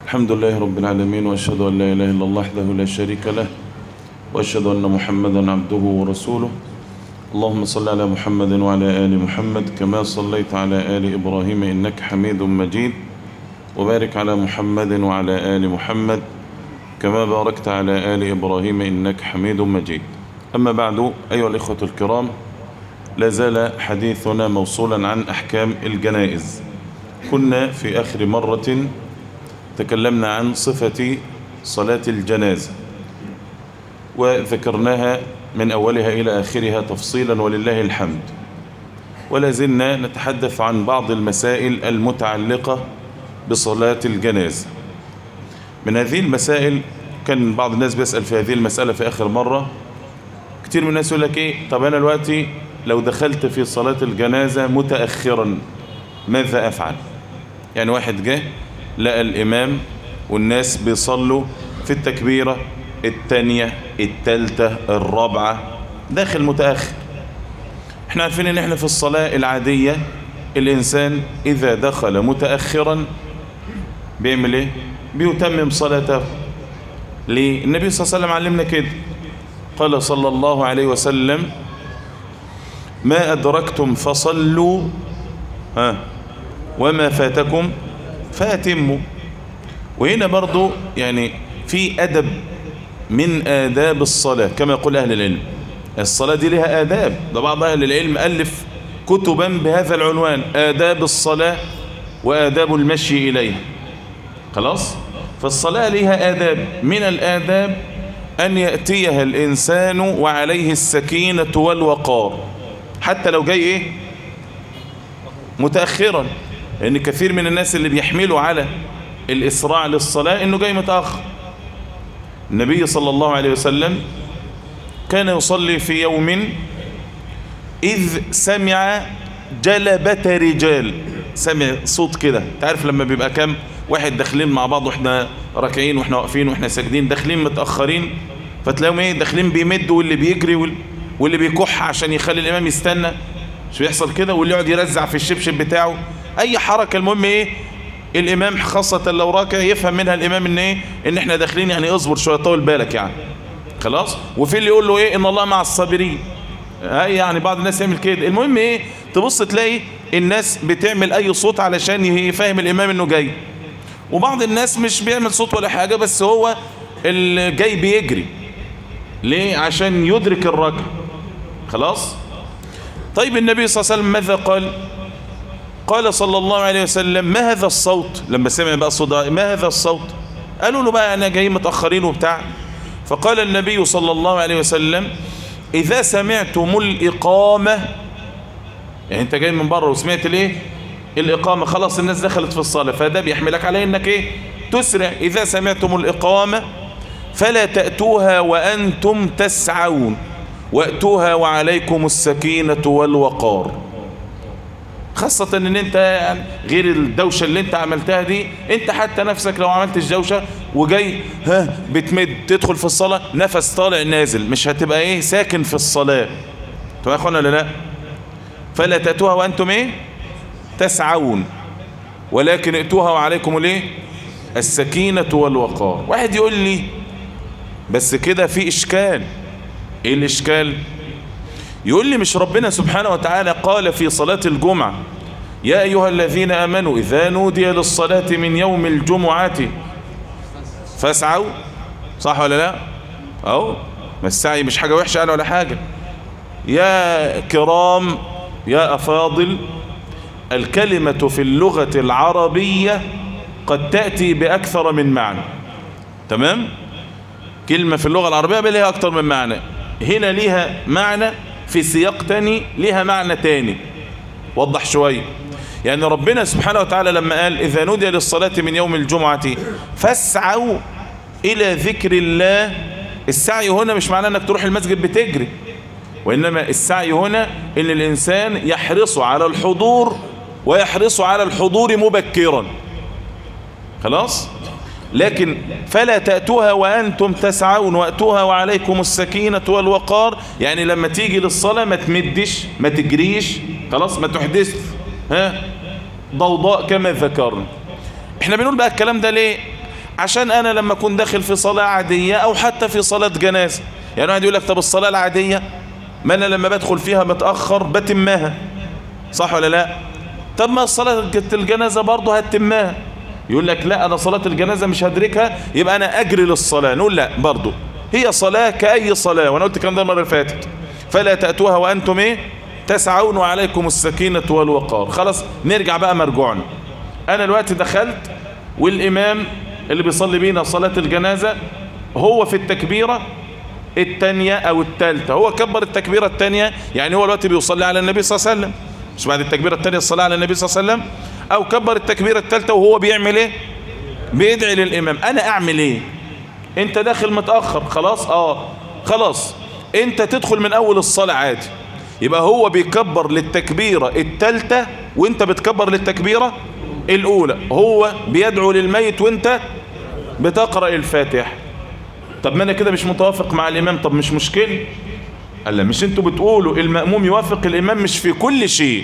الحمد لله رب العالمين وأشهد أن لا إله إلا الله وحده لا شريك له وأشهد أن محمدا عبده ورسوله اللهم صل على محمد وعلى آل محمد كما صليت على آل إبراهيم إنك حميد مجيد وبارك على محمد وعلى آل محمد كما باركت على آل إبراهيم إنك حميد مجيد أما بعد أيها الإخوة الكرام لا زال حديثنا موصولا عن أحكام الجنائز كنا في آخر مرة تكلمنا عن صفة صلاة الجنازة وذكرناها من أولها إلى آخرها تفصيلا ولله الحمد ولا زلنا نتحدث عن بعض المسائل المتعلقة بصلاة الجنازة من هذه المسائل كان بعض الناس بيسأل في هذه المسألة في آخر مرة كتير من الناس يقول لك إيه طب أنا دلوقتي لو دخلت في صلاة الجنازة متأخرا ماذا أفعل يعني واحد جه لقى الإمام والناس بيصلوا في التكبيرة التانية التالتة الرابعة داخل متأخر احنا عارفين ان احنا في الصلاة العادية الإنسان إذا دخل متأخرا بيعمل ايه بيتمم صلاته ليه النبي صلى الله عليه وسلم علمنا كده قال صلى الله عليه وسلم ما أدركتم فصلوا ها وما فاتكم فاتموا وهنا برضو يعني في أدب من آداب الصلاة كما يقول أهل العلم الصلاة دي لها آداب ده بعض أهل العلم ألف كتبا بهذا العنوان آداب الصلاة وآداب المشي إليها خلاص فالصلاة لها آداب من الآداب أن يأتيها الإنسان وعليه السكينة والوقار حتى لو جاي إيه متأخرا لأن كثير من الناس اللي بيحملوا على الإسراع للصلاة إنه جاي متأخر النبي صلى الله عليه وسلم كان يصلي في يوم إذ سمع جلبة رجال سمع صوت كده تعرف لما بيبقى كام واحد داخلين مع بعض واحنا راكعين واحنا واقفين واحنا ساجدين داخلين متأخرين فتلاقيهم ايه داخلين بيمدوا واللي بيجري واللي بيكح عشان يخلي الإمام يستنى مش بيحصل كده واللي يقعد يرزع في الشبشب بتاعه أي حركة المهم ايه الإمام خاصة لو راكع يفهم منها الإمام إن إيه إن إحنا داخلين يعني اصبر شوية طول بالك يعني خلاص وفي اللي يقول له إيه إن الله مع الصابرين هاي يعني بعض الناس يعمل كده المهم إيه تبص تلاقي الناس بتعمل أي صوت علشان يفهم الإمام إنه جاي وبعض الناس مش بيعمل صوت ولا حاجة بس هو اللي جاي بيجري ليه عشان يدرك الركع خلاص طيب النبي صلى الله عليه وسلم ماذا قال قال صلى الله عليه وسلم ما هذا الصوت لما سمع بقى صدى ما هذا الصوت قالوا له بقى أنا جاي متأخرين وبتاع فقال النبي صلى الله عليه وسلم إذا سمعتم الإقامة يعني أنت جاي من بره وسمعت ليه الإقامة خلاص الناس دخلت في الصلاة فده بيحملك عليه أنك إيه تسرع إذا سمعتم الإقامة فلا تأتوها وأنتم تسعون وأتوها وعليكم السكينة والوقار خاصة ان انت يعني غير الدوشة اللي انت عملتها دي انت حتى نفسك لو عملتش دوشة وجاي ها بتمد تدخل في الصلاة نفس طالع نازل مش هتبقى ايه ساكن في الصلاة طب يا اخوانا لا لا فلا تأتوها وانتم ايه تسعون ولكن ائتوها وعليكم الايه السكينة والوقار واحد يقول لي بس كده في اشكال ايه الاشكال يقول لي مش ربنا سبحانه وتعالى قال في صلاة الجمعة يا أيها الذين آمنوا إذا نودي للصلاة من يوم الجمعة فاسعوا صح ولا لا أو ما السعي مش حاجة وحشة أنا ولا حاجة يا كرام يا أفاضل الكلمة في اللغة العربية قد تأتي بأكثر من معنى تمام كلمة في اللغة العربية لها أكثر من معنى هنا ليها معنى في سياق تاني ليها معنى تاني وضح شوية يعني ربنا سبحانه وتعالى لما قال إذا نودي للصلاة من يوم الجمعة فاسعوا إلى ذكر الله السعي هنا مش معناه أنك تروح المسجد بتجري وإنما السعي هنا إن الإنسان يحرص على الحضور ويحرص على الحضور مبكرا خلاص لكن فلا تأتوها وأنتم تسعون وأتوها وعليكم السكينة والوقار يعني لما تيجي للصلاة ما تمدش ما تجريش خلاص ما تحدث ها ضوضاء كما ذكرنا احنا بنقول بقى الكلام ده ليه عشان انا لما اكون داخل في صلاة عادية او حتى في صلاة جنازة يعني واحد يقول لك طب الصلاة العادية ما انا لما بدخل فيها متأخر بتمها صح ولا لا طب ما صلاة الجنازة برضه هتمها يقول لك لا انا صلاة الجنازة مش هدركها يبقى انا اجري للصلاة نقول لا برضه هي صلاة كأي صلاة وانا قلت الكلام ده المرة اللي فاتت فلا تأتوها وانتم ايه تسعون وعليكم السكينة والوقار خلاص نرجع بقى مرجوعنا انا الوقت دخلت والامام اللي بيصلي بينا صلاة الجنازة هو في التكبيرة التانية او التالتة هو كبر التكبيرة التانية يعني هو الوقت بيصلي على النبي صلى الله عليه وسلم مش بعد التكبيرة التانية الصلاة على النبي صلى الله عليه وسلم او كبر التكبيرة التالتة وهو بيعمل ايه بيدعي للامام انا اعمل ايه انت داخل متأخر خلاص اه خلاص انت تدخل من اول الصلاة عادي يبقى هو بيكبر للتكبيرة التالتة وانت بتكبر للتكبيرة الاولى هو بيدعو للميت وانت بتقرأ الفاتح طب ما انا كده مش متوافق مع الامام طب مش مشكلة قال لا مش انتوا بتقولوا المأموم يوافق الامام مش في كل شيء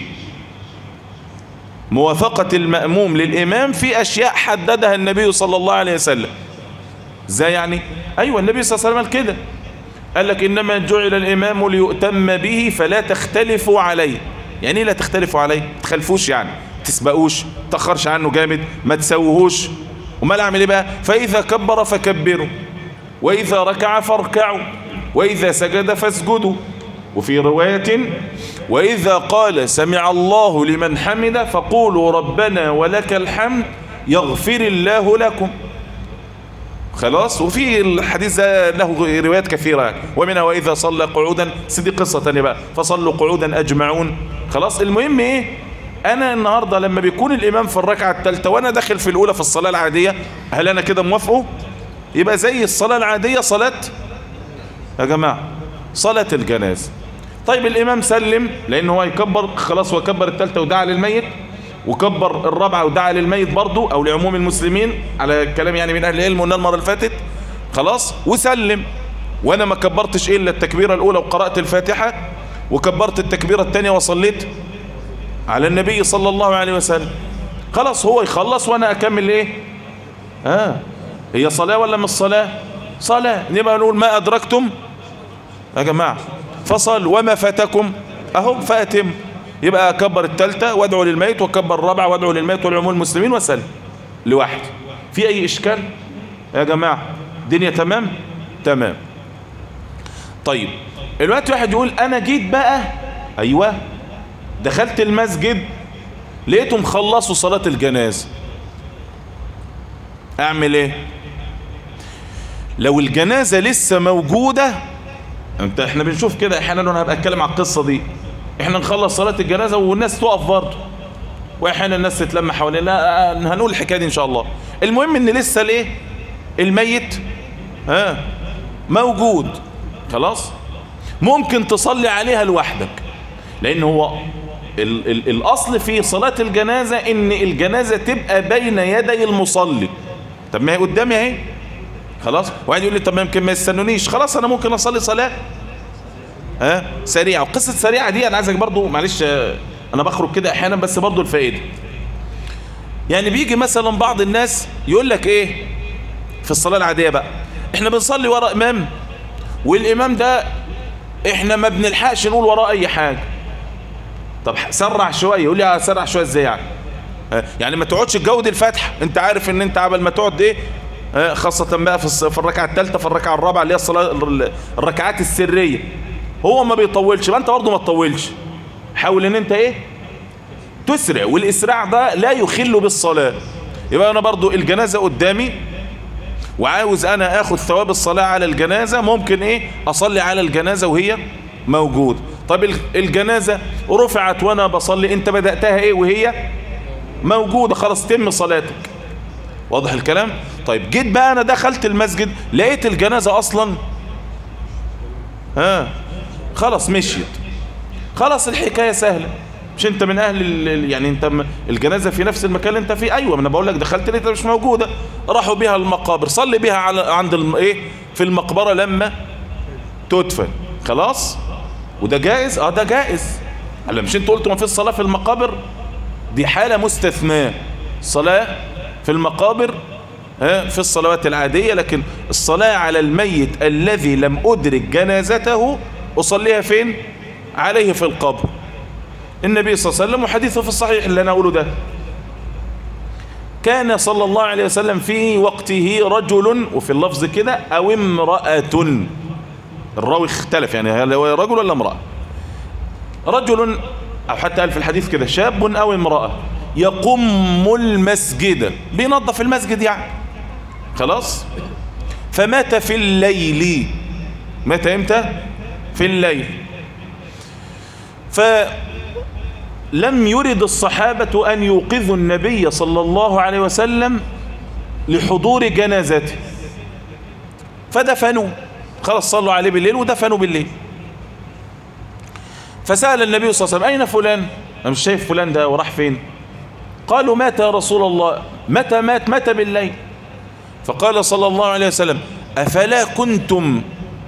موافقة المأموم للامام في اشياء حددها النبي صلى الله عليه وسلم ازاي يعني ايوه النبي صلى الله عليه وسلم قال كده قال لك انما جعل الامام ليؤتم به فلا تختلفوا عليه يعني ايه لا تختلفوا عليه ما تخلفوش يعني تسبقوش تأخرش عنه جامد ما تسوهوش وما اعمل ايه بقى فاذا كبر فكبروا واذا ركع فاركعوا واذا سجد فاسجدوا وفي رواية واذا قال سمع الله لمن حمد فقولوا ربنا ولك الحمد يغفر الله لكم خلاص وفي الحديث ده له روايات كثيرة ومنها وإذا صلى قعودا سيدي قصة تانية بقى فصلوا قعودا أجمعون خلاص المهم إيه أنا النهاردة لما بيكون الإمام في الركعة الثالثة وأنا داخل في الأولى في الصلاة العادية هل أنا كده موافقه يبقى زي الصلاة العادية صلاة يا جماعة صلاة الجنازة طيب الإمام سلم لأن هو يكبر خلاص هو كبر الثالثة ودعا للميت وكبر الرابعة ودعا للميت برضه او لعموم المسلمين على كلام يعني من اهل العلم قلنا المرة اللي فاتت خلاص وسلم وانا ما كبرتش الا التكبيرة الاولى وقرأت الفاتحة وكبرت التكبيرة الثانية وصليت على النبي صلى الله عليه وسلم خلاص هو يخلص وانا اكمل ايه اه هي صلاة ولا مش صلاة صلاة نبقى نقول ما ادركتم يا جماعة فصل وما فاتكم اهو فاتم يبقى أكبر التالتة وادعو للميت وكبر الرابعة وادعو للميت والعموم المسلمين وسلم لوحده في أي إشكال يا جماعة دنيا تمام تمام طيب الوقت واحد يقول أنا جيت بقى أيوة دخلت المسجد لقيتهم خلصوا صلاة الجنازة أعمل إيه لو الجنازة لسه موجودة انت احنا بنشوف كده احيانا انا هبقى اتكلم على القصة دي احنا نخلص صلاة الجنازة والناس تقف برضه واحيانا الناس تتلم حوالينا هنقول الحكاية دي ان شاء الله المهم ان لسه الايه الميت ها موجود خلاص ممكن تصلي عليها لوحدك لان هو ال ال الاصل في صلاة الجنازة ان الجنازة تبقى بين يدي المصلي طب ما هي قدامي اهي خلاص واحد يقول لي طب يمكن ما يستنونيش خلاص انا ممكن اصلي صلاة ها أه؟ سريعة وقصة سريعة دي انا عايزك برضو معلش انا بخرج كده احيانا بس برضو الفائدة يعني بيجي مثلا بعض الناس يقول لك ايه في الصلاة العادية بقى احنا بنصلي وراء امام والامام ده احنا ما بنلحقش نقول وراه اي حاجة طب سرع شوية يقول لي سرع شوية ازاي يعني أه؟ يعني ما تقعدش تجود الفتح انت عارف ان انت عبل ما تقعد ايه أه؟ خاصة بقى في, في الركعة الثالثة في الركعة الرابعة اللي هي الصلاة الركعات السرية هو ما بيطولش ما انت برضه ما تطولش حاول ان انت ايه تسرع والاسراع ده لا يخل بالصلاة يبقى انا برضه الجنازة قدامي وعاوز انا اخد ثواب الصلاة على الجنازة ممكن ايه اصلي على الجنازة وهي موجود طب الجنازة رفعت وانا بصلي انت بدأتها ايه وهي موجودة خلاص تم صلاتك واضح الكلام طيب جيت بقى انا دخلت المسجد لقيت الجنازة اصلا ها خلاص مشيت خلاص الحكاية سهلة مش انت من اهل يعني انت الجنازة في نفس المكان اللي انت فيه ايوه انا بقول لك دخلت لقيتها مش موجودة راحوا بيها المقابر صلي بيها على عند ايه في المقبرة لما تدفن خلاص وده جائز اه ده جائز هلا مش انتوا قلتوا ما فيش صلاة في المقابر دي حالة مستثناة صلاة في المقابر في الصلوات العادية لكن الصلاة على الميت الذي لم أدرك جنازته أصليها فين عليه في القبر النبي صلى الله عليه وسلم وحديثه في الصحيح اللي أنا أقوله ده كان صلى الله عليه وسلم في وقته رجل وفي اللفظ كده أو امرأة الراوي اختلف يعني هل هو رجل ولا امرأة رجل أو حتى قال في الحديث كده شاب أو امرأة يقم المسجد بينظف المسجد يعني خلاص فمات في الليل مات امتى في الليل فلم يرد الصحابة أن يوقظوا النبي صلى الله عليه وسلم لحضور جنازته فدفنوه خلاص صلوا عليه بالليل ودفنوا بالليل فسأل النبي صلى الله عليه وسلم أين فلان أنا مش شايف فلان ده وراح فين قالوا مات يا رسول الله متى مات متى بالليل فقال صلى الله عليه وسلم أفلا كنتم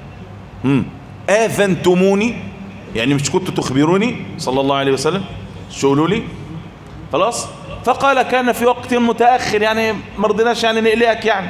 آذنتموني يعني مش كنتوا تخبروني صلى الله عليه وسلم شغلوا لي خلاص فقال كان في وقت متأخر يعني مرضناش يعني نقلقك يعني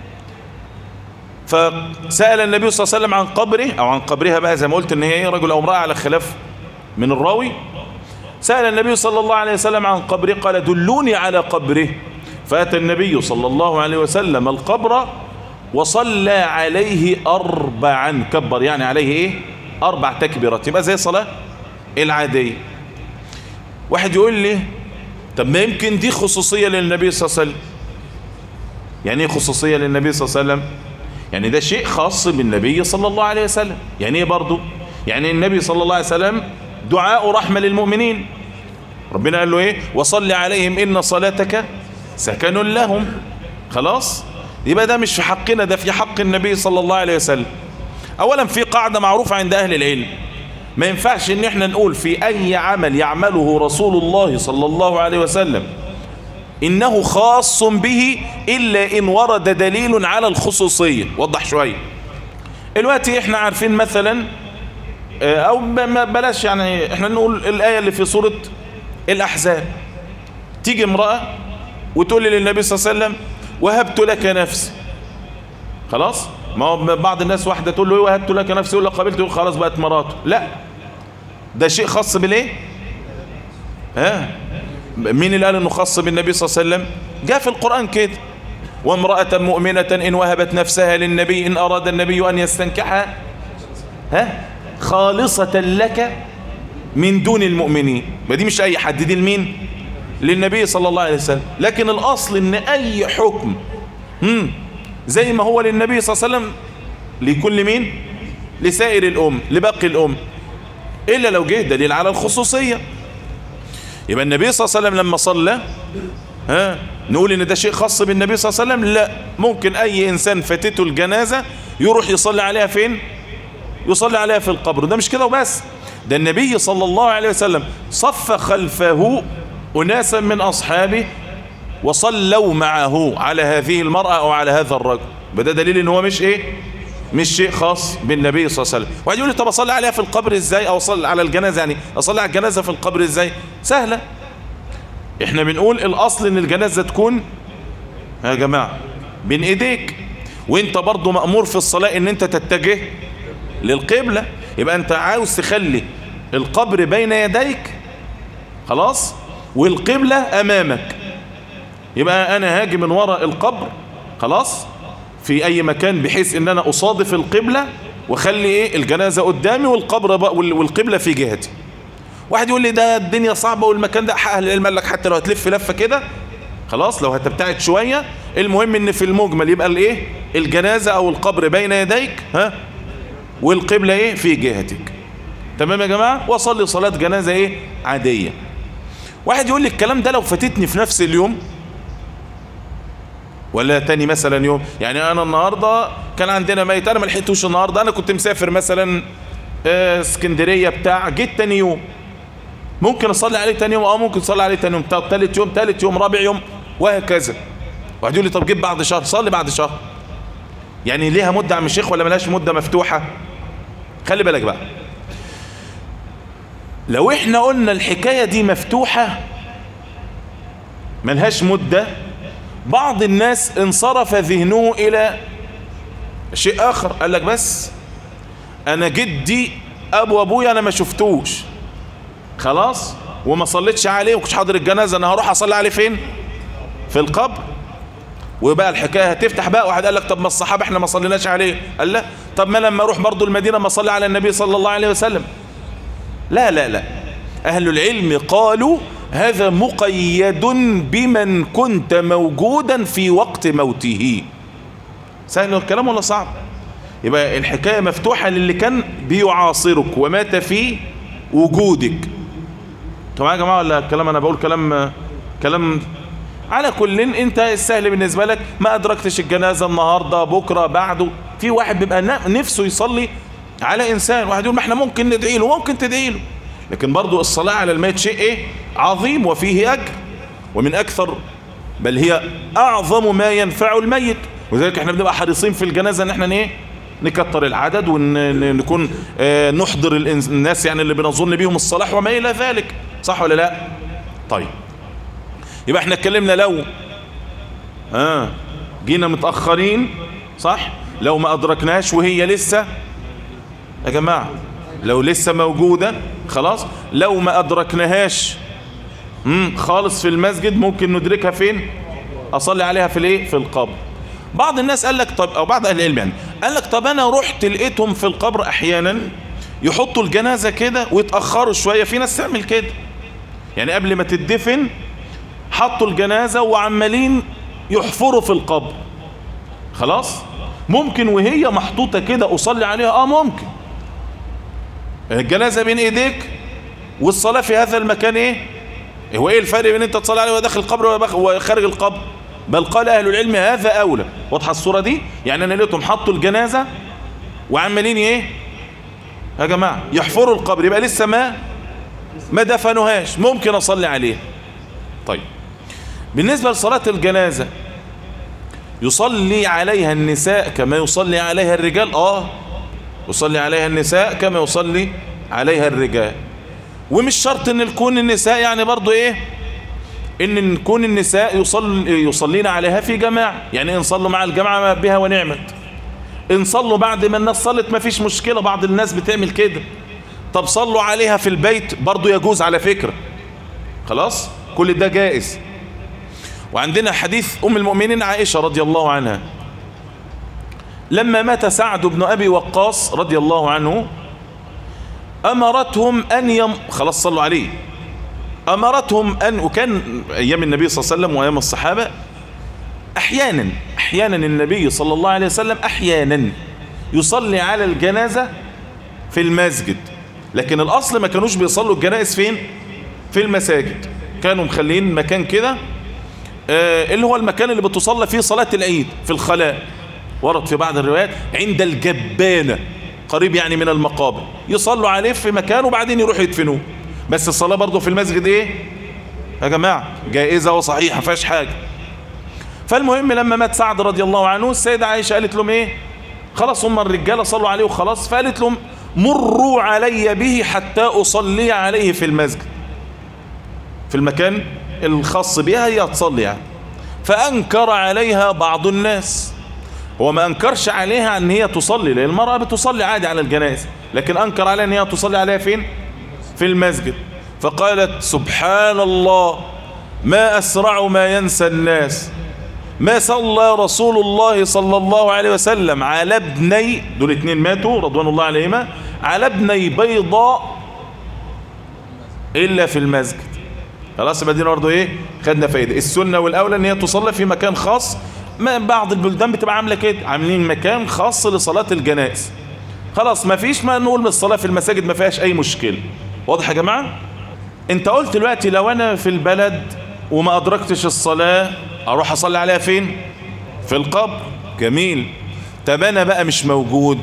فسأل النبي صلى الله عليه وسلم عن قبره أو عن قبرها بقى زي ما قلت ان هي رجل أو امرأة على خلاف من الراوي سأل النبي صلى الله عليه وسلم عن قبره قال دلوني على قبره فأتى النبي صلى الله عليه وسلم القبر وصلى عليه أربعا كبر يعني عليه إيه أربع تكبيرات يبقى زي الصلاة العادية واحد يقول لي طب ما يمكن دي خصوصية للنبي صلى الله عليه وسلم يعني ايه خصوصية للنبي صلى الله عليه وسلم يعني ده شيء خاص بالنبي صلى الله عليه وسلم يعني ايه برضه يعني النبي صلى الله عليه وسلم دعاء رحمة للمؤمنين ربنا قال له ايه وصل عليهم ان صلاتك سكن لهم خلاص يبقى ده مش في حقنا ده في حق النبي صلى الله عليه وسلم اولا في قاعدة معروفة عند اهل العلم ما ينفعش ان احنا نقول في اي عمل يعمله رسول الله صلى الله عليه وسلم انه خاص به الا ان ورد دليل على الخصوصية وضح شوية دلوقتي احنا عارفين مثلا او بلاش يعني احنا نقول الاية اللي في سورة الاحزاب تيجي امرأة وتقول للنبي صلى الله عليه وسلم وهبت لك نفسي خلاص ما هو بعض الناس واحدة تقول له ايه وهبت لك نفسي يقول لك قابلت يقول خلاص بقت مراته لا ده شيء خاص بالايه ها مين اللي قال انه خاص بالنبي صلى الله عليه وسلم جاء في القرآن كده وامرأة مؤمنة ان وهبت نفسها للنبي ان اراد النبي ان يستنكحها ها خالصة لك من دون المؤمنين ما دي مش اي حد دي لمين للنبي صلى الله عليه وسلم لكن الاصل ان اي حكم هم زي ما هو للنبي صلى الله عليه وسلم لكل مين لسائر الام لباقي الام الا لو جه دليل على الخصوصية يبقى النبي صلى الله عليه وسلم لما صلى ها نقول ان ده شيء خاص بالنبي صلى الله عليه وسلم لا ممكن اي انسان فاتته الجنازة يروح يصلي عليها فين يصلي عليها في القبر ده مش كده وبس ده النبي صلى الله عليه وسلم صف خلفه أناسا من أصحابه وصلوا معه على هذه المرأة أو على هذا الرجل بده دليل ان هو مش ايه مش شيء خاص بالنبي صلى الله عليه وسلم واحد يقول لي طب اصلي عليها في القبر ازاي او اصلي على الجنازه يعني اصلي على الجنازه في القبر ازاي سهله احنا بنقول الاصل ان الجنازه تكون يا جماعه بين ايديك وانت برضو مأمور في الصلاة ان انت تتجه للقبلة يبقى انت عاوز تخلي القبر بين يديك خلاص والقبلة امامك يبقى انا هاجي من وراء القبر خلاص في اي مكان بحيث ان انا اصادف القبلة واخلي ايه الجنازة قدامي والقبر بقى والقبلة في جهتي واحد يقول لي ده الدنيا صعبة والمكان ده اهل العلم قال لك حتى لو هتلف لفة كده خلاص لو هتبتعد شوية المهم ان في المجمل يبقى الايه الجنازة او القبر بين يديك ها والقبلة ايه في جهتك تمام يا جماعة وصلي صلاة جنازة ايه عادية واحد يقول لي الكلام ده لو فاتتني في نفس اليوم ولا تاني مثلا يوم يعني انا النهاردة كان عندنا ميت انا ما لحقتوش النهاردة انا كنت مسافر مثلا اه اسكندرية بتاع جيت تاني يوم ممكن اصلي عليه تاني يوم اه ممكن اصلي عليه تاني يوم تالت يوم تالت يوم رابع يوم وهكذا واحد يقول لي طب جيب بعد شهر صلي بعد شهر يعني ليها مدة عم الشيخ ولا ملهاش مدة مفتوحة خلي بالك بقى لو احنا قلنا الحكاية دي مفتوحة ملهاش مدة بعض الناس انصرف ذهنه الى شيء اخر قال لك بس انا جدي ابو ابويا انا ما شفتوش خلاص وما صليتش عليه وكنتش حاضر الجنازه انا هروح اصلي عليه فين في القبر وبقى الحكايه هتفتح بقى واحد قال لك طب ما الصحابه احنا ما صليناش عليه قال لا طب ما لما اروح برضو المدينه ما اصلي على النبي صلى الله عليه وسلم لا لا لا اهل العلم قالوا هذا مقيد بمن كنت موجودا في وقت موته سهل الكلام ولا صعب يبقى الحكايه مفتوحه للي كان بيعاصرك ومات في وجودك انتوا معايا يا جماعه ولا الكلام انا بقول كلام كلام على كل انت السهل بالنسبة لك ما ادركتش الجنازة النهاردة بكرة بعده في واحد بيبقى نفسه يصلي على انسان واحد يقول ما احنا ممكن ندعي له ممكن تدعي له لكن برضو الصلاة على الميت شيء ايه عظيم وفيه اجر ومن اكثر بل هي اعظم ما ينفع الميت وذلك احنا بنبقى حريصين في الجنازة ان احنا ايه نكتر العدد ونكون اه نحضر الناس يعني اللي بنظن بيهم الصلاح وما الى ذلك صح ولا لا طيب يبقى احنا اتكلمنا لو اه جينا متأخرين صح لو ما أدركناش وهي لسه يا جماعة لو لسه موجودة خلاص لو ما أدركناهاش مم خالص في المسجد ممكن ندركها فين أصلي عليها في الايه في القبر بعض الناس قال لك طب أو بعض أهل العلم يعني قال لك طب أنا رحت لقيتهم في القبر أحيانا يحطوا الجنازة كده ويتأخروا شوية في ناس تعمل كده يعني قبل ما تدفن حطوا الجنازة وعمالين يحفروا في القبر خلاص ممكن وهي محطوطة كده أصلي عليها آه ممكن الجنازة بين إيديك والصلاة في هذا المكان إيه هو إيه الفرق بين أنت تصلي عليه وداخل القبر وخارج القبر بل قال أهل العلم هذا أولى واضحة الصورة دي يعني أنا لقيتهم حطوا الجنازة وعمالين إيه يا جماعة يحفروا القبر يبقى لسه ما ما دفنوهاش ممكن أصلي عليها طيب بالنسبة لصلاة الجنازة يصلي عليها النساء كما يصلي عليها الرجال آه يصلي عليها النساء كما يصلي عليها الرجال ومش شرط ان تكون النساء يعني برضو ايه ان نكون النساء يصل يصلين عليها في جماعة يعني ان صلوا مع الجماعة بها ونعمت ان صلوا بعد ما الناس صلت ما فيش مشكلة بعض الناس بتعمل كده طب صلوا عليها في البيت برضو يجوز على فكرة خلاص كل ده جائز وعندنا حديث أم المؤمنين عائشة رضي الله عنها لما مات سعد بن أبي وقاص رضي الله عنه أمرتهم أن يم خلاص صلوا عليه أمرتهم أن وكان أيام النبي صلى الله عليه وسلم وأيام الصحابة أحيانا أحيانا النبي صلى الله عليه وسلم أحيانا يصلي على الجنازة في المسجد لكن الأصل ما كانوش بيصلوا الجنائز فين في المساجد كانوا مخلين مكان كده آه اللي هو المكان اللي بتصلى فيه صلاة العيد في الخلاء ورد في بعض الروايات عند الجبانة قريب يعني من المقابر يصلوا عليه في مكان وبعدين يروحوا يدفنوه بس الصلاة برضه في المسجد ايه يا جماعة جائزة وصحيحة فيهاش حاجة فالمهم لما مات سعد رضي الله عنه السيدة عائشة قالت لهم ايه خلاص هم الرجالة صلوا عليه وخلاص فقالت لهم مروا علي به حتى أصلي عليه في المسجد في المكان الخاص بها هي تصلي يعني فأنكر عليها بعض الناس هو ما أنكرش عليها أن هي تصلي لأن المرأة بتصلي عادي على الجنائز لكن أنكر عليها أن هي تصلي عليها فين في المسجد فقالت سبحان الله ما أسرع ما ينسى الناس ما صلى رسول الله صلى الله عليه وسلم على ابني دول اتنين ماتوا رضوان الله عليهما على ابني بيضاء إلا في المسجد خلاص يبقى دي برضه ايه خدنا فايده السنه والاولى ان هي تصلى في مكان خاص ما بعض البلدان بتبقى عامله كده عاملين مكان خاص لصلاه الجنائز خلاص ما فيش ما نقول الصلاه في المساجد ما فيهاش اي مشكله واضح يا جماعه انت قلت دلوقتي لو انا في البلد وما ادركتش الصلاه اروح اصلي عليها فين في القبر جميل طب انا بقى مش موجود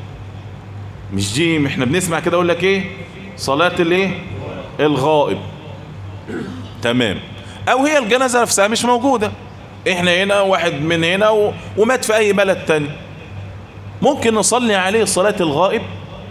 مش دي احنا بنسمع كده اقول لك ايه صلاه الايه الغائب تمام او هي الجنازة نفسها مش موجودة احنا هنا واحد من هنا و... ومات في اي بلد تاني ممكن نصلي عليه صلاة الغائب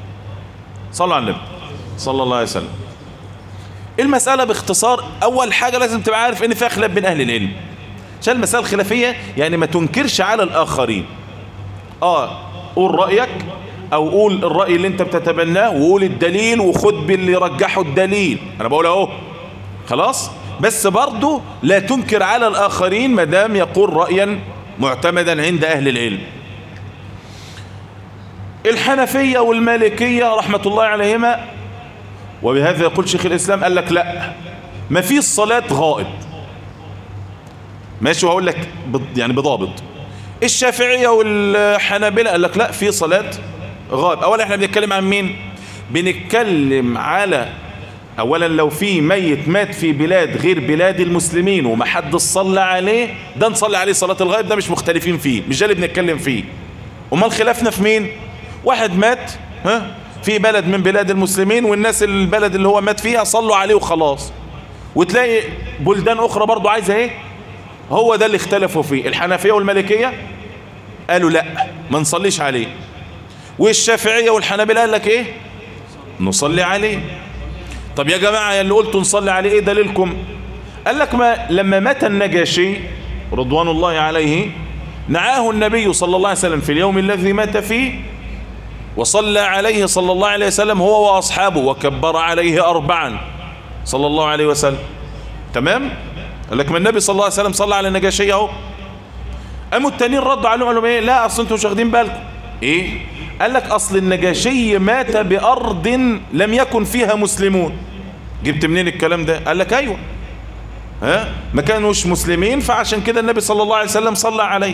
صلى على النبي صلى الله عليه وسلم المسألة باختصار اول حاجة لازم تبقى عارف ان فيها خلاف بين اهل العلم عشان المسألة الخلافية يعني ما تنكرش على الآخرين اه قول رأيك او قول الرأي اللي انت بتتبناه وقول الدليل وخد باللي رجحه الدليل انا بقول اهو خلاص بس برضه لا تنكر على الآخرين ما دام يقول رأيا معتمدا عند أهل العلم الحنفية والمالكية رحمة الله عليهما وبهذا يقول شيخ الإسلام قال لك لا ما في الصلاة غائب ماشي وهقول لك يعني بضابط الشافعية والحنابلة قال لك لا في صلاة غائب أولا احنا بنتكلم عن مين بنتكلم على اولا لو في ميت مات في بلاد غير بلاد المسلمين وما حد صلى عليه ده نصلي عليه صلاة الغائب ده مش مختلفين فيه مش ده اللي بنتكلم فيه امال خلافنا في مين واحد مات ها في بلد من بلاد المسلمين والناس البلد اللي هو مات فيها صلوا عليه وخلاص وتلاقي بلدان اخرى برضو عايزه ايه هو ده اللي اختلفوا فيه الحنفية والمالكية قالوا لا ما نصليش عليه والشافعية والحنابلة قال لك ايه نصلي عليه طب يا جماعة يا اللي قلتوا نصلي عليه ايه دليلكم قال لك ما لما مات النجاشي رضوان الله عليه نعاه النبي صلى الله عليه وسلم في اليوم الذي مات فيه وصلى عليه صلى الله عليه وسلم هو وأصحابه وكبر عليه أربعا صلى الله عليه وسلم تمام قال لك ما النبي صلى الله عليه وسلم صلى على النجاشي اهو قاموا التانيين ردوا عليهم قالوا ايه لا اصل انتوا مش واخدين بالكم ايه قال لك اصل النجاشي مات بارض لم يكن فيها مسلمون جبت منين الكلام ده قال لك ايوه ها ما كانوش مسلمين فعشان كده النبي صلى الله عليه وسلم صلى عليه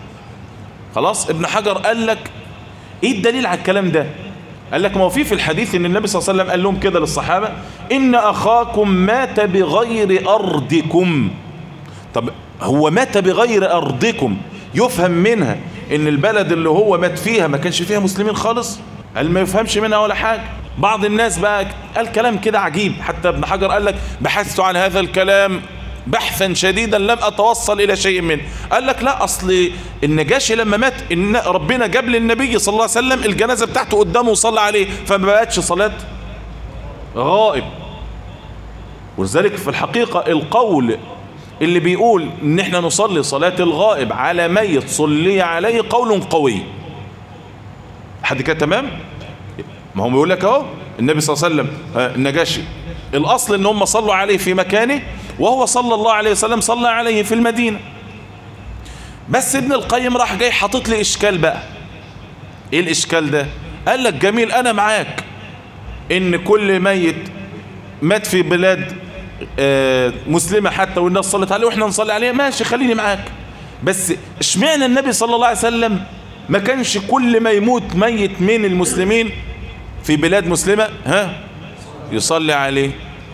خلاص ابن حجر قال لك ايه الدليل على الكلام ده قال لك ما هو في في الحديث ان النبي صلى الله عليه وسلم قال لهم كده للصحابة ان اخاكم مات بغير ارضكم طب هو مات بغير ارضكم يفهم منها ان البلد اللي هو مات فيها ما كانش فيها مسلمين خالص قال ما يفهمش منها ولا حاجة بعض الناس بقى قال كلام كده عجيب حتى ابن حجر قال لك بحثت عن هذا الكلام بحثا شديدا لم اتوصل الى شيء منه قال لك لا اصل النجاشي لما مات إن ربنا جاب للنبي صلى الله عليه وسلم الجنازه بتاعته قدامه وصلى عليه فما بقتش صلاه غائب ولذلك في الحقيقه القول اللي بيقول ان احنا نصلي صلاه الغائب على ميت صلي عليه قول قوي حد كده تمام ما هو بيقول لك اهو النبي صلى الله عليه وسلم النجاشي الاصل ان هم صلوا عليه في مكانه وهو صلى الله عليه وسلم صلى عليه في المدينة بس ابن القيم راح جاي حاطط لي اشكال بقى ايه الاشكال ده قال لك جميل انا معاك ان كل ميت مات في بلاد آه مسلمة حتى والناس صلت عليه واحنا نصلي عليه ماشي خليني معاك بس اشمعنى النبي صلى الله عليه وسلم ما كانش كل ما يموت ميت من المسلمين في بلاد مسلمة ها يصلي عليه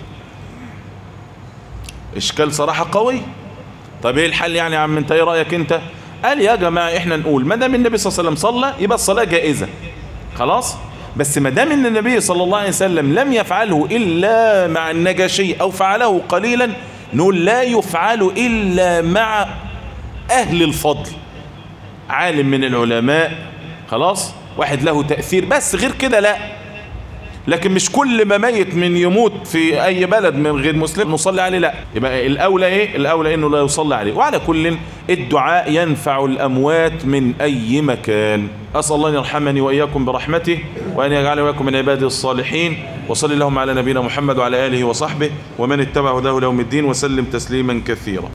اشكال صراحة قوي طب ايه الحل يعني يا عم انت ايه رأيك انت قال يا جماعة احنا نقول ما دام النبي صلى الله عليه وسلم صلى يبقى الصلاة جائزة خلاص بس ما دام ان النبي صلى الله عليه وسلم لم يفعله الا مع النجاشي او فعله قليلا نقول لا يفعل الا مع اهل الفضل عالم من العلماء خلاص واحد له تأثير بس غير كده لا لكن مش كل ما ميت من يموت في اي بلد من غير مسلم نصلي عليه لا يبقى الاولى ايه الاولى انه لا يصلى عليه وعلى كل الدعاء ينفع الاموات من اي مكان اسال الله ان يرحمني واياكم برحمته وان يجعل واياكم من عباده الصالحين وصل اللهم على نبينا محمد وعلى اله وصحبه ومن اتبع هداه يوم الدين وسلم تسليما كثيرا